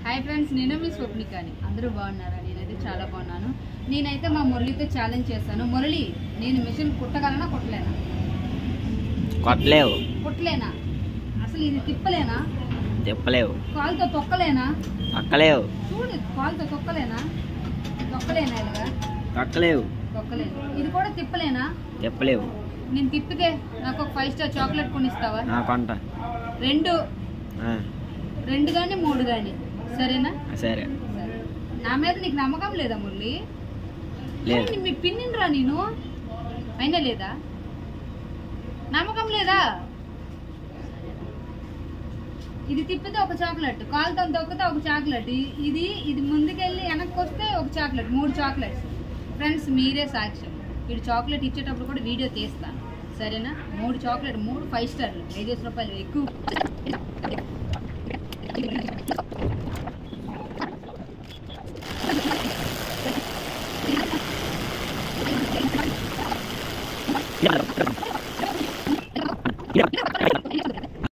hi friends నేను మీ స్వప్నికాని అందరూ బాగున్నారా నేనైతే చాలా బాగున్నాను నేనైతే మా మురళితో ఛాలెంజ్ చేశాను మురళి నేను మిషన్ కుట్టగలనా కుట్టలేనా కొట్టలేవు కుట్టలేనా అసలు ఇది తిప్పలేనా తిప్పలేవు కాలుతో తొక్కలేనా తొక్కలేవు చూడు కాలుతో తొక్కలేనా తొక్కలేనా ఇలాగా తొక్కలేవు తొక్కలేను ఇది కూడా తిప్పలేనా తిప్పలేవు నేను తిప్పితే నాకు ఒక ఫైవ్ స్టార్ చాక్లెట్ కొనిస్తావా నా కొంట రెండు ఆ, రెండు కానీ మూడు కానీ సరేనా సరే సరే నా మీద నీకు నమ్మకం లేదా మురళి లేదు ఏయ్, మీ పిన్నిరా నేను అయినా లేదా నమ్మకం లేదా ఇది తిప్పితే ఒక చాక్లెట్ కాలుతో తొక్కితే ఒక చాక్లెట్ ఇ- ఇది ఇది ముందుకెళ్ళి వెనక్కి వస్తే ఒక చాక్లెట్ మూడు చాక్లెట్స్ ఫ్రెండ్స్ మీరే సాక్ష్యం వీడు చాక్లెట్ ఇచ్చేటప్పుడు కూడా వీడియో తీస్తాను సరేనా మూడు చాక్లెట్ మూడు ఫైవ్ స్టార్లు ఐదేసి రూపాయలు ఎక్కువ